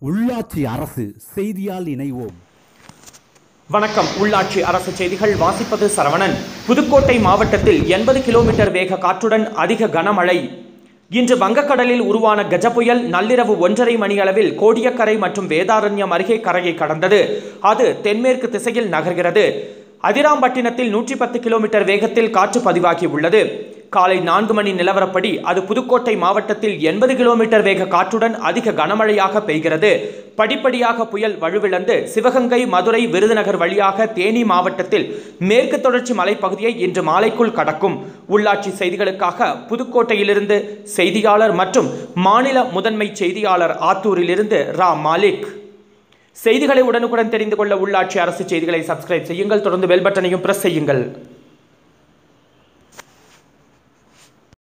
உள்ளாட்சி அரசு செய்தியால் இணைவோம் வணக்கம் உள்ளாட்சி அரசு செய்திகள் வாசிப்பது சரவணன் புதுக்கோட்டை மாவட்டத்தில் எண்பது கிலோமீட்டர் வேக காற்றுடன் அதிக கனமழை இன்று வங்கக்கடலில் உருவான கஜ புயல் நள்ளிரவு ஒன்றரை மணி அளவில் கோடியக்கரை மற்றும் வேதாரண்யம் அருகே கரையை கடந்தது அது தென்மேற்கு திசையில் நகர்கிறது அதிராம்பட்டினத்தில் நூற்றி பத்து கிலோமீட்டர் வேகத்தில் காற்று பதிவாகி உள்ளது காலை நான்கு மணி நிலவரப்படி அது புதுக்கோட்டை மாவட்டத்தில் எண்பது கிலோமீட்டர் வேக காற்றுடன் அதிக கனமழையாக பெய்கிறது படிப்படியாக புயல் வலுவிழந்து சிவகங்கை மதுரை விருதுநகர் வழியாக தேனி மாவட்டத்தில் மேற்கு தொடர்ச்சி மலைப்பகுதியை இன்று மாலைக்குள் கடக்கும் உள்ளாட்சி செய்திகளுக்காக புதுக்கோட்டையிலிருந்து செய்தியாளர் மற்றும் மாநில முதன்மை செய்தியாளர் ஆத்தூரிலிருந்து ரா மாலிக் செய்திகளை உடனுக்குடன் தெரிந்து கொள்ள உள்ளாட்சி அரசு செய்திகளை சப்ஸ்கிரைப் செய்யுங்கள் தொடர்ந்து பெல் பட்டனையும் பிரஸ் செய்யுங்கள்